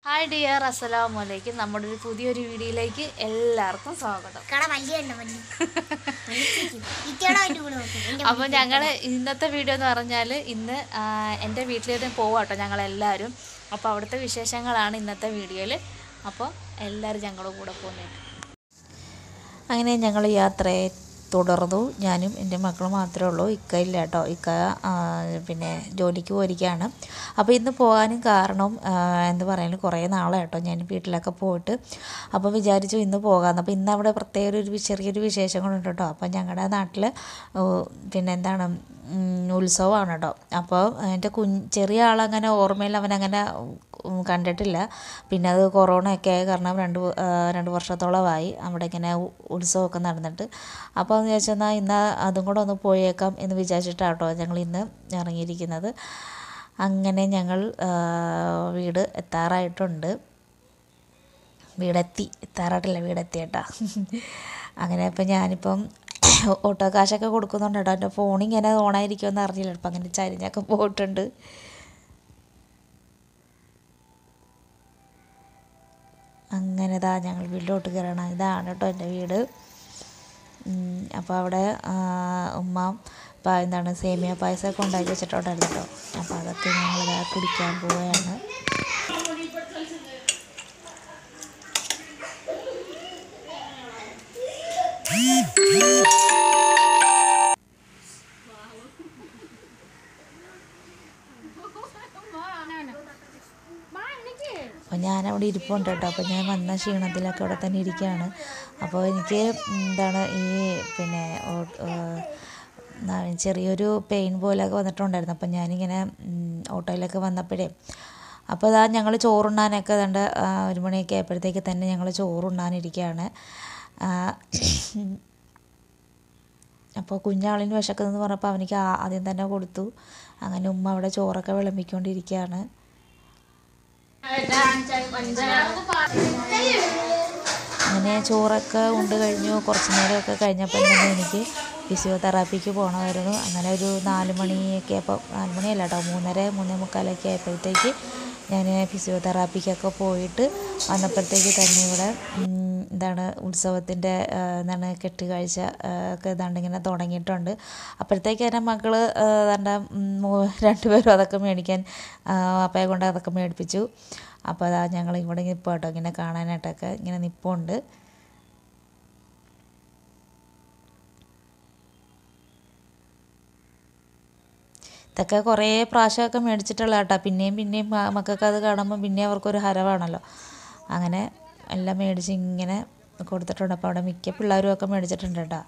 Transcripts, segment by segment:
hi dear അസ്സലാമു അലൈക്കും നമ്മുടെ ഒരു പുതിയൊരു വീഡിയോയിലേക്ക് എല്ലാവർക്കും സ്വാഗതം കട വലിയ ഉണ്ട് വലിയ ഇറ്റയുടെ അതിന്റെ കൂടെ നോക്കും എന്റെ അപ്പോൾ ഞങ്ങൾ ഇന്നത്തെ വീഡിയോ എന്ന് പറഞ്ഞാൽ ഇന്ന് ആ, എൻ്റെ വീട്ടിലേക്ക് പോവാട്ടോ ഞങ്ങളെല്ലാവരും അപ്പോൾ അവിടുത്തെ വിശേഷങ്ങളാണ് ഇന്നത്തെ വീഡിയോയിൽ അപ്പോൾ എല്ലാവരും ഞങ്ങളുടെ കൂടെ പോകുന്നത് അങ്ങനെ ഞങ്ങൾ യാത്രയെ തുടർന്നു ഞാനും എൻ്റെ മക്കൾ മാത്രമേ ഉള്ളൂ ഇക്ക ഇല്ല കേട്ടോ ഇക്ക ആ, പിന്നെ ജോലിക്ക് പോയിരിക്കുകയാണ് അപ്പോൾ ഇന്ന് പോകാനും കാരണം ആ, എന്താ പറയുക കുറേ നാളെ കേട്ടോ ഞാൻ വീട്ടിലൊക്കെ പോയിട്ട് അപ്പോൾ വിചാരിച്ചു ഇന്ന് പോകാമെന്ന് അപ്പോൾ ഇന്ന് അവിടെ പ്രത്യേക ഒരു വി- ചെറിയൊരു വിശേഷങ്ങളുണ്ട് കേട്ടോ അപ്പോൾ ഞങ്ങളുടെ നാട്ടിൽ പിന്നെ എന്താണ് ഉം, ഉത്സവമാണ് കേട്ടോ അപ്പോൾ എൻ്റെ കുഞ്ഞ് ചെറിയ ആളങ്ങനെ ഓർമ്മയിൽ അവനങ്ങനെ ഉം, കണ്ടിട്ടില്ല പിന്നെ അത് കൊറോണയൊക്കെ ആയ കാരണം രണ്ട് വ- ആ, രണ്ട് വർഷത്തോളമായി അവിടെ ഇങ്ങനെ ഉ- ഉത്സവമൊക്കെ നടന്നിട്ട് അപ്പോൾ എന്ന് വിചാരിച്ചെന്നാൽ ഇന്ന് അതും കൂടെ ഒന്ന് പോയേക്കാം എന്ന് വിചാരിച്ചിട്ടാണ് കേട്ടോ ഞങ്ങൾ ഇന്ന് ഇറങ്ങിയിരിക്കുന്നത് അങ്ങനെ ഞങ്ങൾ ആ, വീട് എത്താറായിട്ടുണ്ട് വീടെത്തി എത്താറായിട്ടില്ല വീടെത്തി കേട്ടോ അങ്ങനെ ഇപ്പം ഞാനിപ്പം ഓട്ടോ കാശൊക്കെ കൊടുക്കുന്നുണ്ട് കേട്ടോ എൻ്റെ ഫോണിങ്ങനെ ഓണായിരിക്കുമെന്ന് അറിഞ്ഞില്ല അപ്പം അങ്ങനെ ചരിഞ്ഞൊക്കെ പോയിട്ടുണ്ട് അങ്ങനെ ഇതാ ഞങ്ങൾ വീട്ടിലോട്ട് കയറണം ഇതാണ് കേട്ടോ എൻ്റെ വീട് അപ്പോൾ അവിടെ ആ, ഉമ്മ പ- എന്താണ് സേമിയ പായസമൊക്കെ ഉണ്ടാക്കി വെച്ചിട്ടുണ്ടായിരുന്നു കേട്ടോ അപ്പോൾ അതൊക്കെ ഞങ്ങളിതാ കുടിക്കാൻ പോവുകയാണ് അപ്പോൾ ഞാനവിടെ ഇരിപ്പുണ്ട് കേട്ടോ അപ്പോൾ ഞാൻ വന്ന ക്ഷീണത്തിലൊക്കെ അവിടെ തന്നെ ഇരിക്കുകയാണ് അപ്പോൾ എനിക്ക് എന്താണ് ഈ പിന്നെ ഓ- ഏഹ് എന്താണ് ചെറിയൊരു പെയിൻ പോലെയൊക്കെ വന്നിട്ടുണ്ടായിരുന്നു അപ്പോൾ ഞാനിങ്ങനെ ഉം, ഓട്ടോയിലൊക്കെ വന്നപ്പോഴേ അപ്പോൾ അതാ ഞങ്ങൾ ചോറുണ്ണാനൊക്കെ കണ്ട് ഒരു മണിയൊക്കെ ആയപ്പോഴത്തേക്ക് തന്നെ ഞങ്ങൾ ചോറുണ്ണാനിരിക്കുകയാണ് ആ, അപ്പോൾ കുഞ്ഞാളിന് വിശക്കുന്നെന്ന് പറഞ്ഞപ്പോൾ അവനിക്ക് ആ- ആദ്യം തന്നെ കൊടുത്തു അങ്ങനെ ഉമ്മ അവിടെ ചോറൊക്കെ വിളമ്പിക്കൊണ്ടിരിക്കുകയാണ് അങ്ങനെ ചോറൊക്കെ ഉണ്ട് കഴിഞ്ഞു കുറച്ച് നേരമൊക്കെ കഴിഞ്ഞപ്പോൾ തന്നെ എനിക്ക് ഫിസിയോതെറാപ്പിക്ക് പോകണമായിരുന്നു അങ്ങനെ ഒരു നാല് മണിയൊക്കെ ആയപ്പോൾ നാല് മണിയല്ല കേട്ടോ മൂന്നര മൂന്നേ മുക്കാലൊക്കെ ആയപ്പോഴത്തേക്ക് ഞാൻ ഫിസിയോതെറാപ്പിക്കൊക്കെ പോയിട്ട് വന്നപ്പോഴത്തേക്ക് തന്നെ ഇവിടെ ഉം, എന്താണ് ഉത്സവത്തിൻ്റെ എന്താണ് കെട്ടുകാഴ്ച ആ, ഒക്കെ ഏതാണ്ട് ഇങ്ങനെ തുടങ്ങിയിട്ടുണ്ട് അപ്പോഴത്തേക്ക് എൻ്റെ മക്കൾ ഏതാണ്ട് ഉം, മൂ- രണ്ടുപേരും അതൊക്കെ മേടിക്കാൻ ആ, അപ്പയെ കൊണ്ട് അതൊക്കെ മേടിപ്പിച്ചു അപ്പോൾ അതാ ഞങ്ങൾ ഇവിടെ നിൽപ്പോൾ കേട്ടോ ഇങ്ങനെ കാണാനായിട്ടൊക്കെ ഇങ്ങനെ നിൽപ്പുണ്ട് ഇതൊക്കെ കുറേ പ്രാവശ്യമൊക്കെ മേടിച്ചിട്ടുള്ള കേട്ടോ പിന്നെയും പിന്നെയും മ- മക്കൾക്ക് അത് കാണുമ്പോൾ പിന്നെ അവർക്കൊരു ഹരവാണല്ലോ അങ്ങനെ എല്ലാം മേടിച്ച് ഇങ്ങനെ കൊടുത്തിട്ടുണ്ട് അപ്പോൾ അവിടെ മിക്ക പിള്ളേരും ഒക്കെ മേടിച്ചിട്ടുണ്ട് കേട്ടോ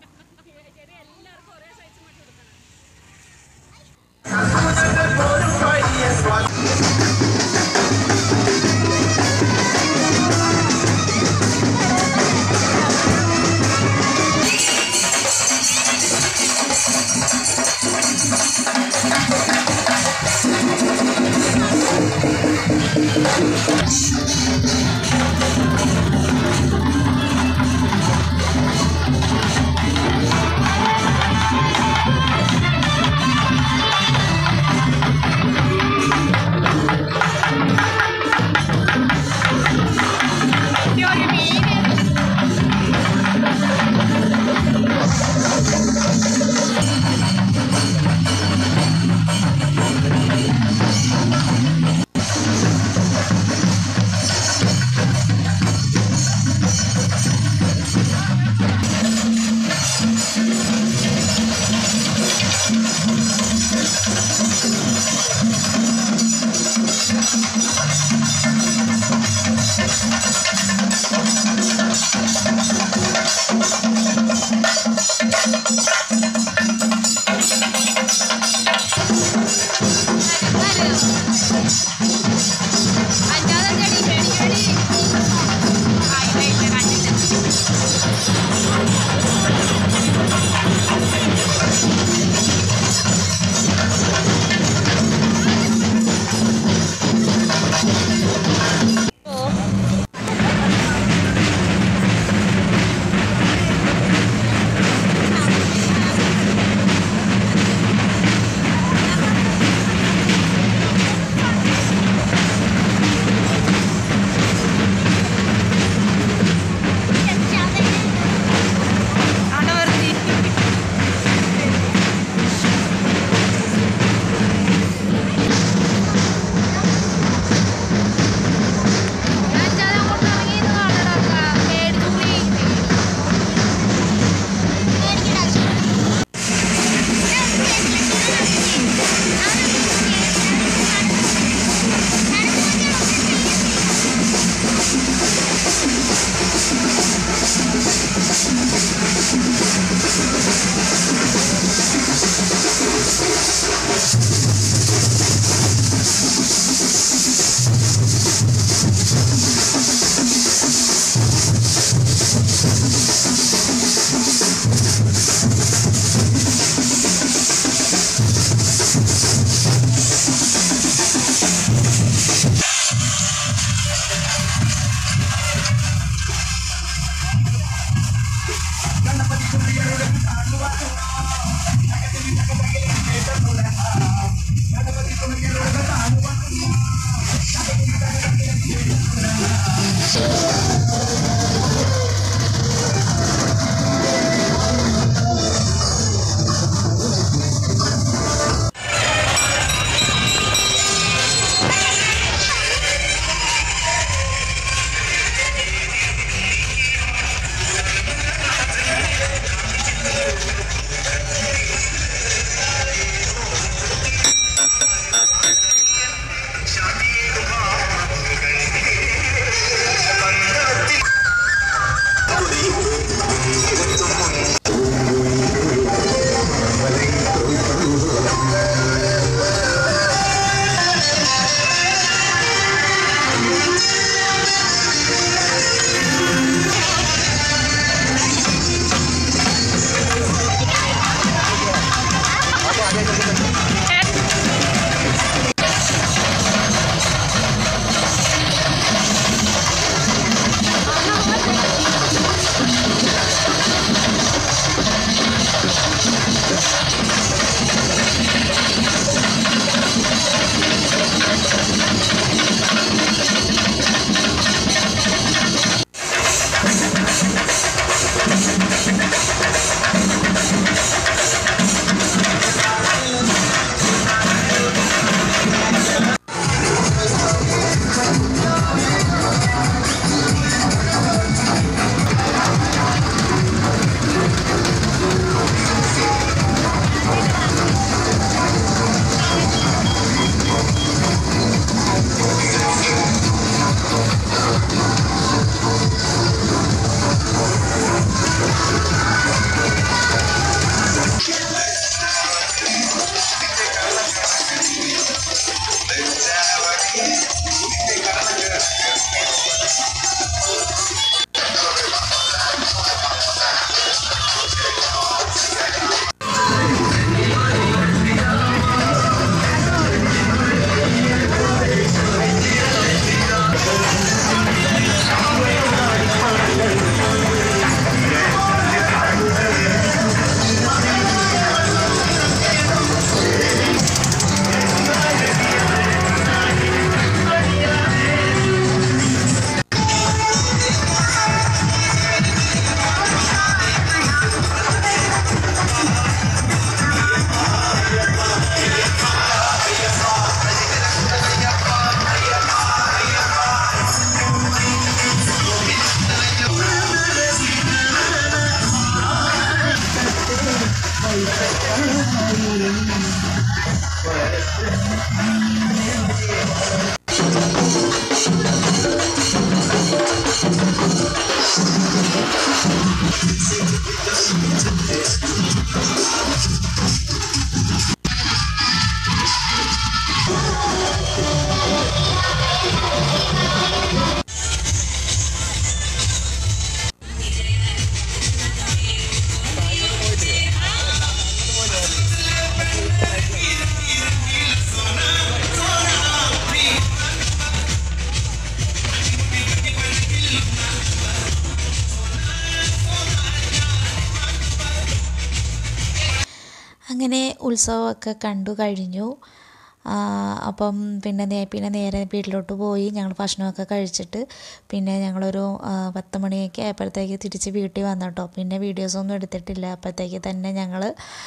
അങ്ങനെ ഉത്സവമൊക്കെ കണ്ടു കഴിഞ്ഞു ആ, അപ്പം പിന്നെ നേ പിന്നെ നേരെ വീട്ടിലോട്ട് പോയി ഞങ്ങൾ ഭക്ഷണമൊക്കെ കഴിച്ചിട്ട് പിന്നെ ഞങ്ങളൊരു ആ, പത്ത് മണിയൊക്കെ ആയപ്പോഴത്തേക്ക് തിരിച്ച് വീട്ടിൽ വന്നു കേട്ടോ പിന്നെ വീഡിയോസൊന്നും എടുത്തിട്ടില്ല അപ്പോഴത്തേക്ക് തന്നെ ഞങ്ങൾ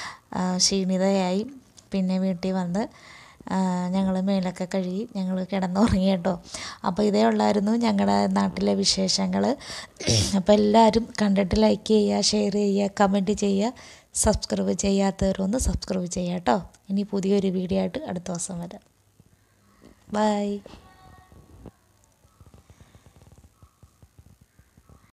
ക്ഷീണിതയായി പിന്നെ വീട്ടിൽ വന്ന് ഞങ്ങൾ മേലൊക്കെ കഴുകി ഞങ്ങൾ കിടന്നുറങ്ങി കേട്ടോ അപ്പോൾ ഇതേ ഉള്ളായിരുന്നു ഞങ്ങളുടെ നാട്ടിലെ വിശേഷങ്ങൾ അപ്പോൾ എല്ലാവരും കണ്ടിട്ട് ലൈക്ക് ചെയ്യുക ഷെയർ ചെയ്യുക കമൻറ്റ് ചെയ്യുക സബ്സ്ക്രൈബ് ചെയ്യാത്തവരൊന്ന് സബ്സ്ക്രൈബ് ചെയ്യുക കേട്ടോ ഇനി പുതിയൊരു വീഡിയോ ആയിട്ട് അടുത്ത ദിവസം വരാം ബൈ